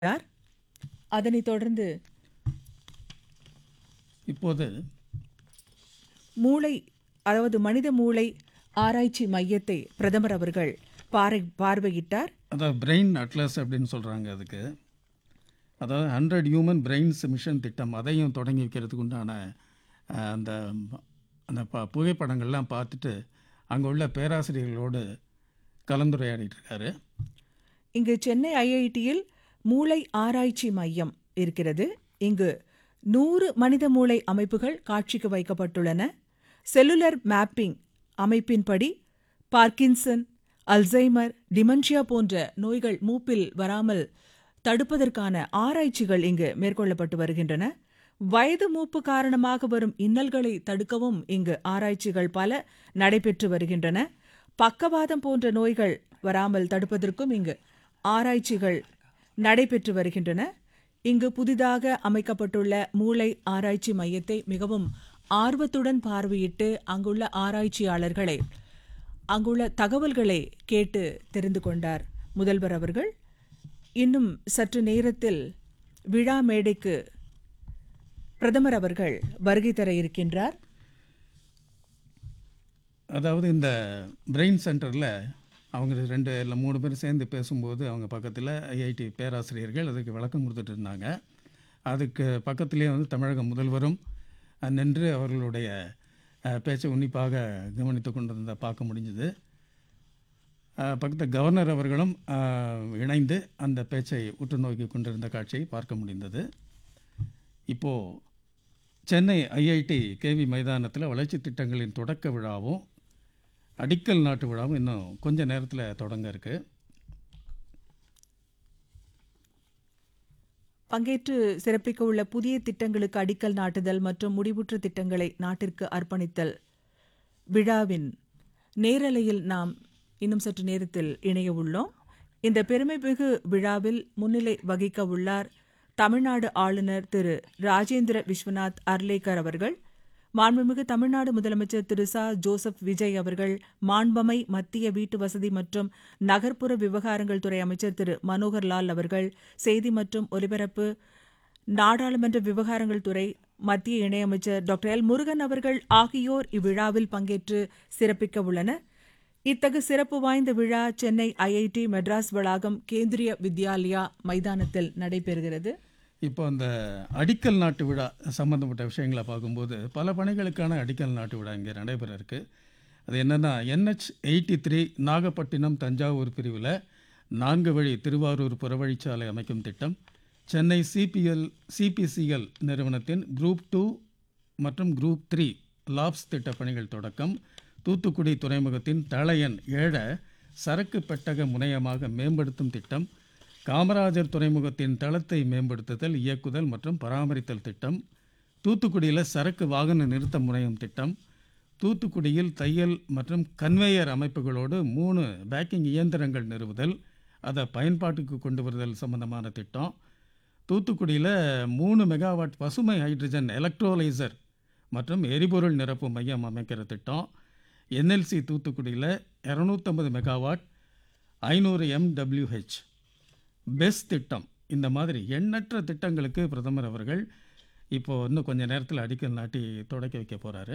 யார் அதனைத் தொடர்ந்து இப்போது மூளை அதாவது மனித மூளை ஆராய்ச்சி மையத்தை பிரதமர் அவர்கள் பாரை பார்வையிட்டார் அதாவது பிரெயின் அட்லஸ் அப்படின்னு சொல்கிறாங்க அதுக்கு அதாவது ஹண்ட்ரட் ஹியூமன் பிரெயின்ஸ் மிஷன் திட்டம் அதையும் தொடங்கி வைக்கிறதுக்கு உண்டான அஹ், அந்த அந்த ப புகைப்படங்கள்லாம் பார்த்துட்டு அங்கே உள்ள பேராசிரியர்களோடு கலந்துரையாடிட்டு இருக்காரு இங்கு சென்னை ஐஐடியில் மூளை ஆராய்ச்சி மையம் இருக்கிறது இங்கு நூறு மனித மூளை அமைப்புகள் காட்சிக்கு வைக்கப்பட்டுள்ளன செல்லுலர் மேப்பிங் அமைப்பின்படி பார்க்கின்சன் அல்சைமர் டிமென்ஷியா போன்ற நோய்கள் மூப்பில் வராமல் தடுப்பதற்கான ஆராய்ச்சிகள் இங்கு மேற்கொள்ளப்பட்டு வருகின்றன வயது மூப்பு காரணமாக வரும் இன்னல்களை தடுக்கவும் இங்கு ஆராய்ச்சிகள் பல நடைபெற்று வருகின்றன பக்கவாதம் போன்ற நோய்கள் வராமல் தடுப்பதற்கும் இங்கு ஆராய்ச்சிகள் நடைபெற்று வருகின்றன இங்கு புதிதாக அமைக்கப்பட்டுள்ள மூளை ஆராய்ச்சி மையத்தை மிகவும் ஆர்வத்துடன் பார்வையிட்டு அங்குள்ள ஆராய்ச்சியாளர்களை அங்குள்ள தகவல்களை கேட்டு தெரிந்து கொண்டார் முதல்வர் அவர்கள் இன்னும் சற்று நேரத்தில் விழா மேடைக்கு பிரதமர் அவர்கள் வருகை தர இருக்கின்றார் அதாவது இந்த பிரெயின் சென்டரில் அவங்க ரெண்டு இல்லை மூணு பேர் சேர்ந்து பேசும்போது அவங்க பக்கத்தில் ஐஐடி பேராசிரியர்கள் அதுக்கு விளக்கம் கொடுத்துட்டு இருந்தாங்க அதுக்கு பக்கத்திலே வந்து தமிழக முதல்வரும் அஹ், நின்று அவர்களுடைய அஹ், பேச்சை உன்னிப்பாக கவனித்து கொண்டிருந்த பார்க்க முடிஞ்சது பக்கத்தில் கவர்னர் அவர்களும் அஹ், இணைந்து அந்த பேச்சை உற்று நோக்கி கொண்டிருந்த காட்சியை பார்க்க முடிந்தது இப்போது சென்னை ஐஐடி கேவி மைதானத்தில் வளர்ச்சி திட்டங்களின் தொடக்க விழாவும் அடிக்கல் நாட்டு விழாவும் இன்னும் கொஞ்ச நேரத்தில் தொடங்க இருக்கு பங்கேற்று சிறப்பிக்க உள்ள புதிய திட்டங்களுக்கு அடிக்கல் நாட்டுதல் மற்றும் முடிவுற்ற திட்டங்களை நாட்டிற்கு அர்ப்பணித்தல் விழாவின் நேரலையில் நாம் இன்னும் சற்று நேரத்தில் இணைய உள்ளோம் இந்த பெருமைமிகு விழாவில் முன்னிலை வகிக்க உள்ளார் தமிழ்நாடு ஆளுநர் திரு ராஜேந்திர விஸ்வநாத் அர்லேக்கர் அவர்கள் மாண்புமிகு தமிழ்நாடு முதலமைச்சர் திரு ச ஜோசப் விஜய் அவர்கள் மாண்பமை மத்திய வீட்டு வசதி மற்றும் நகர்ப்புற விவகாரங்கள் துறை அமைச்சர் திரு மனோகர் லால் அவர்கள் செய்தி மற்றும் ஒலிபரப்பு நாடாளுமன்ற விவகாரங்கள் துறை மத்திய இணையமைச்சர் டாக்டர் எல் முருகன் அவர்கள் ஆகியோர் இவ்விழாவில் பங்கேற்று சிறப்பிக்க உள்ளனர் இத்தகு சிறப்பு வாய்ந்த விழா சென்னை ஐஐடி மெட்ராஸ் வளாகம் கேந்திரிய வித்யாலயா மைதானத்தில் நடைபெறுகிறது இப்போ அந்த அடிக்கல் நாட்டு விழா சம்பந்தப்பட்ட விஷயங்களை பார்க்கும்போது பல பணிகளுக்கான அடிக்கல் நாட்டு விழா இங்கே நடைபெற இருக்கு அது என்னென்னா NH eighty three Nagapattinam Thanjavur பிரிவில் நான்கு வழி திருவாரூர் புறவழிச்சாலை அமைக்கும் திட்டம் சென்னை சிபிஎல் சிபிசிஎல் நிறுவனத்தின் குரூப் டூ மற்றும் குரூப் த்ரீ லாப்ஸ் திட்ட பணிகள் தொடக்கம் தூத்துக்குடி துறைமுகத்தின் தளையன் ஏழ சரக்கு பெட்டக முனையமாக மேம்படுத்தும் திட்டம் காமராஜர் துறைமுகத்தின் தளத்தை மேம்படுத்துதல் இயக்குதல் மற்றும் பராமரித்தல் திட்டம் தூத்துக்குடியில் சரக்கு வாகன நிறுத்த முனையம் திட்டம் தூத்துக்குடியில் தையல் மற்றும் கன்வேயர் அமைப்புகளோடு மூணு பேக்கிங் இயந்திரங்கள் நிறுவுதல் அதை பயன்பாட்டுக்கு கொண்டு வருதல் சம்பந்தமான திட்டம் தூத்துக்குடியில் மூணு மெகாவாட் பசுமை ஹைட்ரஜன் எலக்ட்ரோலைசர் மற்றும் எரிபொருள் நிரப்பு மையம் அமைக்கிற திட்டம் என்எல்சி தூத்துக்குடியில் இரநூத்தம்பது மெகாவாட் ஐநூறு எம்டபிள்யூஹெச் பெஸ்ட் திட்டம் இந்த மாதிரி எண்ணற்ற திட்டங்களுக்கு பிரதமர் அவர்கள் இப்போது இன்னும் கொஞ்ச நேரத்தில் அடிக்கல் நாட்டி தொடக்கி வைக்க போகிறாரு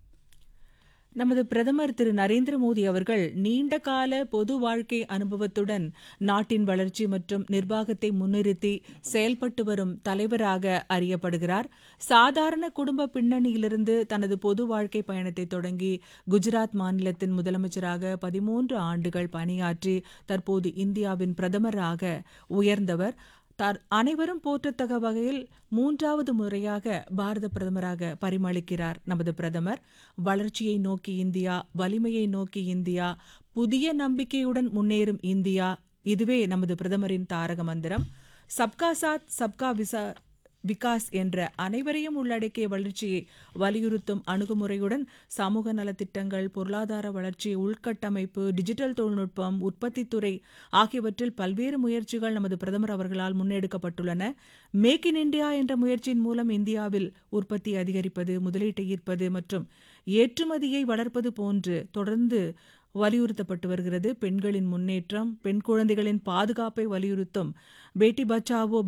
நமது பிரதமர் திரு நரேந்திர மோடி அவர்கள் நீண்ட கால பொது வாழ்க்கை அனுபவத்துடன் நாட்டின் வளர்ச்சி மற்றும் நிர்வாகத்தை முன்னிறுத்தி செயல்பட்டு வரும் தலைவராக அறியப்படுகிறார் சாதாரண குடும்ப பின்னணியிலிருந்து தனது பொது வாழ்க்கை பயணத்தை தொடங்கி குஜராத் மாநிலத்தின் முதலமைச்சராக பதிமூன்று ஆண்டுகள் பணியாற்றி தற்போது இந்தியாவின் பிரதமராக உயர்ந்தவர் தார் அனைவரும் போற்றத்தக்க வகையில் மூன்றாவது முறையாக பாரத பிரதமராக பரிமளிக்கிறார் நமது பிரதமர் வளர்ச்சியை நோக்கி இந்தியா வலிமையை நோக்கி இந்தியா புதிய நம்பிக்கையுடன் முன்னேறும் இந்தியா இதுவே நமது பிரதமரின் தாரக மந்திரம் சப்கா சாத் சப்கா விசா விகாஸ் என்ற அனைவரையும் உள்ளடக்கிய வளர்ச்சியை வலியுறுத்தும் அணுகுமுறையுடன் சமூக நலத்திட்டங்கள் பொருளாதார வளர்ச்சி உள்கட்டமைப்பு டிஜிட்டல் தொழில்நுட்பம் உற்பத்தித்துறை ஆகியவற்றில் பல்வேறு முயற்சிகள் நமது பிரதமர் அவர்களால் முன்னெடுக்கப்பட்டுள்ளன மேக் இன் இந்தியா என்ற முயற்சியின் மூலம் இந்தியாவில் உற்பத்தி அதிகரிப்பது முதலீட்டை ஈர்ப்பது மற்றும் ஏற்றுமதியை வளர்ப்பது போன்று தொடர்ந்து வலியுறுத்தப்பட்டு வருகிறது பெண்களின் முன்னேற்றம் பெண் குழந்தைகளின் பாதுகாப்பை வலியுறுத்தும் பேட்டி பச்சாவோ